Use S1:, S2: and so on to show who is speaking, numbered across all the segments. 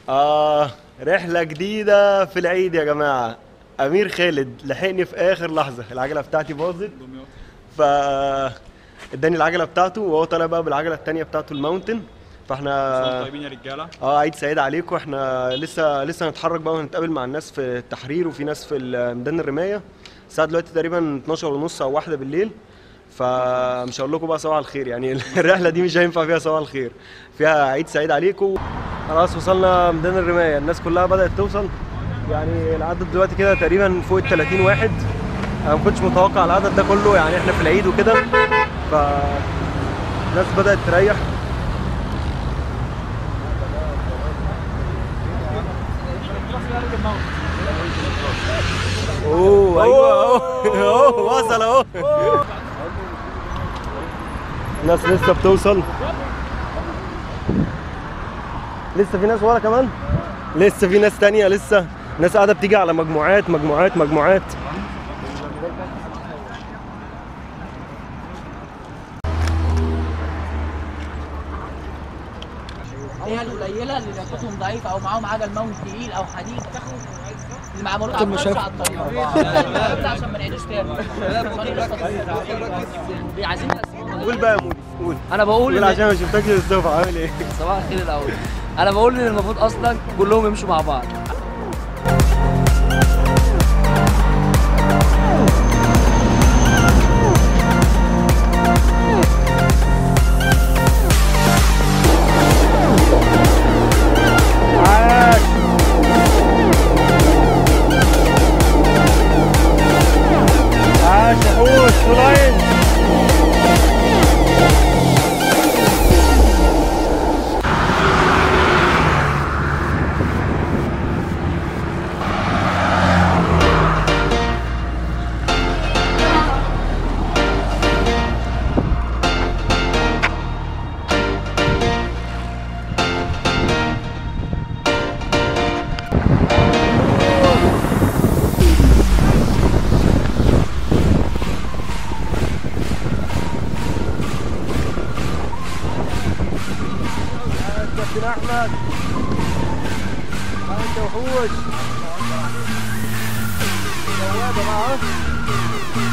S1: آه رحلة جديدة في العيد يا جماعة أمير خالد لحقني في آخر لحظة العجلة بتاعتي باظت ف اداني العجلة بتاعته وهو طالع بقى بالعجلة التانية بتاعته الماونتن فاحنا
S2: طيبين يا رجاله
S1: اه عيد سعيد عليكم احنا لسه لسه هنتحرك بقى ونتقابل مع الناس في التحرير وفي ناس في ميدان الرماية الساعة دلوقتي تقريبا 12 ونص أو واحدة بالليل فمش هقول لكم بقى صباح الخير يعني الرحلة دي مش هينفع فيها صباح الخير فيها عيد سعيد عليكم خلاص وصلنا ميدان الرماية الناس كلها بدأت توصل يعني العدد دلوقتي كده تقريبا فوق ال 30 واحد انا ما كنتش متوقع العدد ده كله يعني احنا في العيد وكده ف الناس بدأت تريح اوه ايوه اهو اهو وصل اهو الناس لسه بتوصل لسه في ناس ورا كمان لسه في ناس تانية لسه ناس قاعدة بتيجي على مجموعات مجموعات مجموعات
S3: هي القليله اللي لياقتهم ضعيفه او معاهم عجل ماونت تقيل او حديد اللي ما عملوش على الطريق على الطريق ده عشان ما نعيدوش تاني الطريق لسه طويل. عايزين نقسمهم.
S1: قول بقى يا مودي قول
S4: انا بقول
S1: قول
S4: إن-
S1: عشان ما شفتكش الصبح عامل ايه
S4: صباح الخير الاول انا بقول ان المفروض اصلا كلهم يمشوا مع بعض
S1: عاش عاش يا حوش فلاين كابتن احمد انت وحوش بوابه بقى ها؟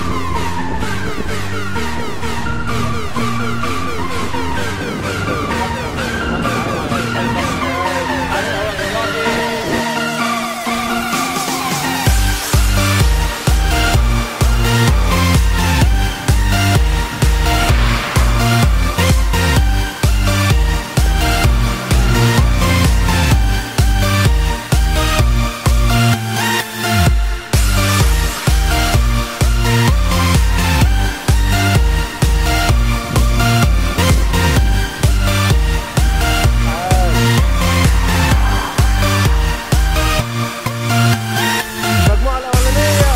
S1: المجموعه الاولانيه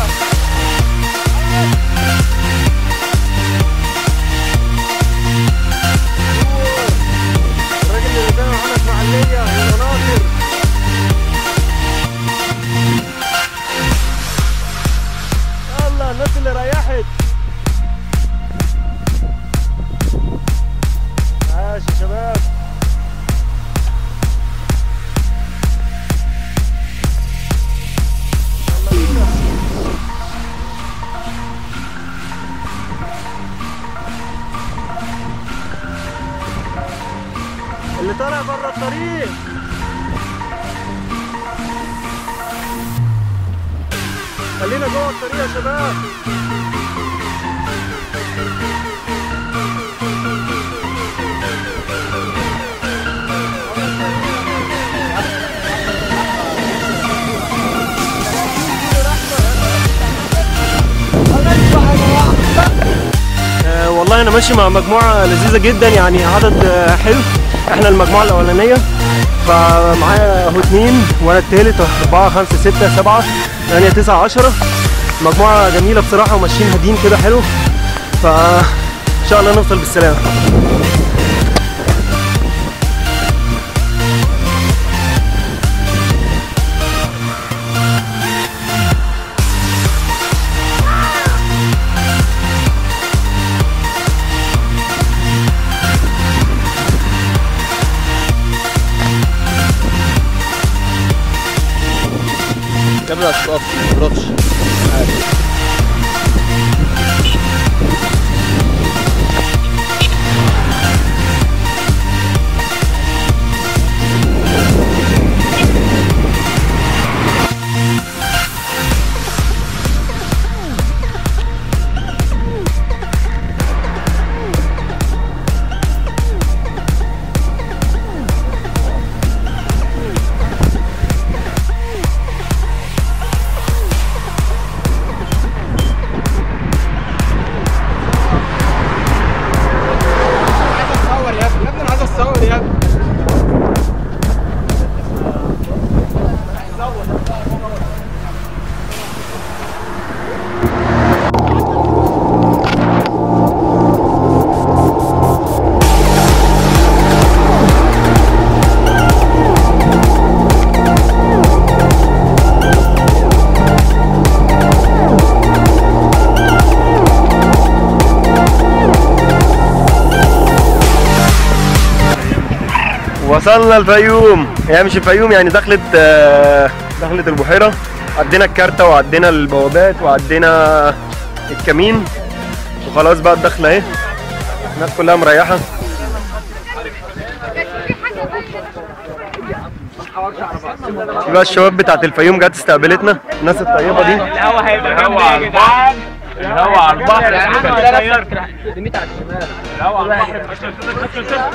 S1: الراجل اللي قدامه محمد اسماعيليه والقناطر يلا الناس اللي ريحت عاش يا شباب يلا بينا اللي طالع بره الطريق خلينا جوه الطريق يا شباب آه، والله انا ماشي مع مجموعه لذيذه جدا يعني عدد آه، حلو احنا المجموعه الاولانيه فمعايا اهو اتنين وانا التالت اربعه خمسه سته سبعه ثمانيه تسعه عشره مجموعه جميله بصراحه وماشيين هاديين كده حلو فا ان شاء الله نوصل بالسلامه
S2: كاميرا هتتقف ما تضربش
S1: وصلنا الفيوم هي مش الفيوم يعني دخلت آه، دخلت البحيرة عدينا الكارتة وعدينا البوابات وعدينا الكمين وخلاص بقى الدخلة اهي الناس كلها مريحة في بقى الشباب بتاعت الفيوم جت استقبلتنا الناس الطيبة دي
S5: الهوا هيبقى جامد يا جدعان الهوا على البحر يا عم الهوا على البحر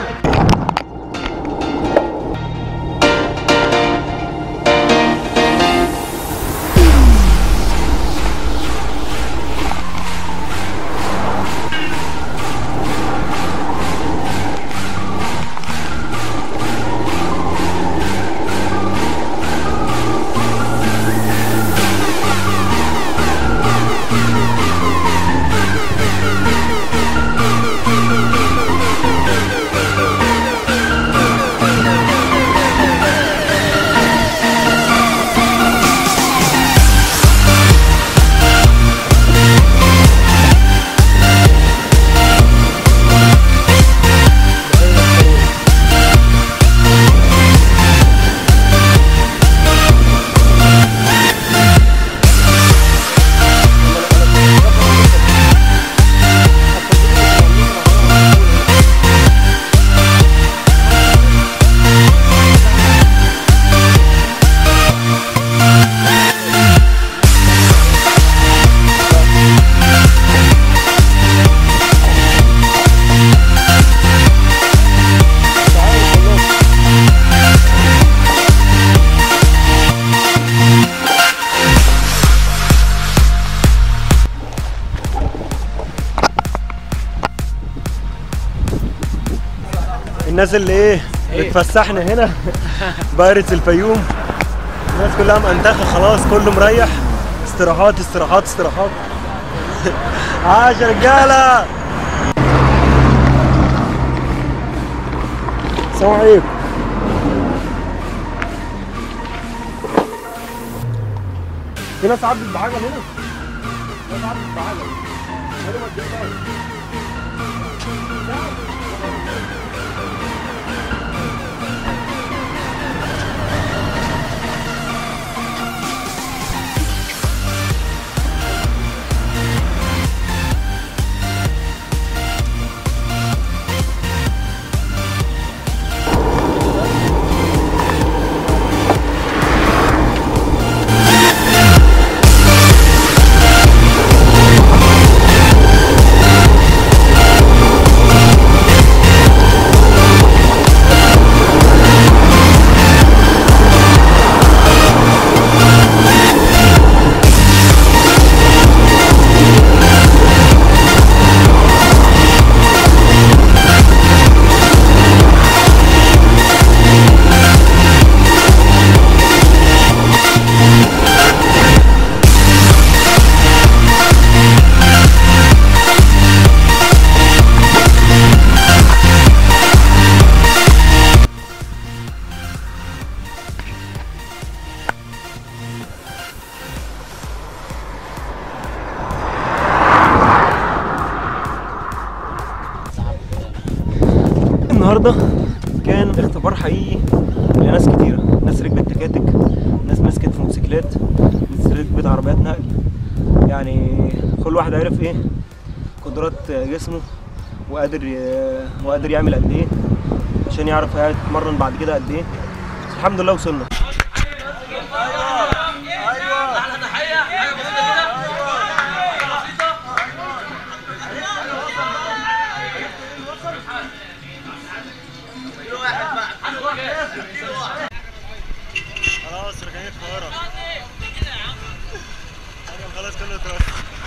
S1: الناس اللي ايه بتفسحنا هنا بايرتس الفيوم الناس كلها مأنتخة خلاص كله مريح استراحات استراحات استراحات عاش يا رجالة السلام عليكم في ناس عدت بعجل هنا ناس عدت بعجل قالوا ما تجيبهاش. النهارده كان اختبار حقيقي لناس كتيره ناس ركبت تكاتك ناس مسكت في موتوسيكلات
S2: ركبت عربيات نقل يعني كل واحد عرف ايه قدرات جسمه وقادر ي- وقادر يعمل قد ايه عشان يعرف يتمرن بعد كده قد ايه بس الحمد لله وصلنا خلاص رجعت القاهرة خلاص كله اترفع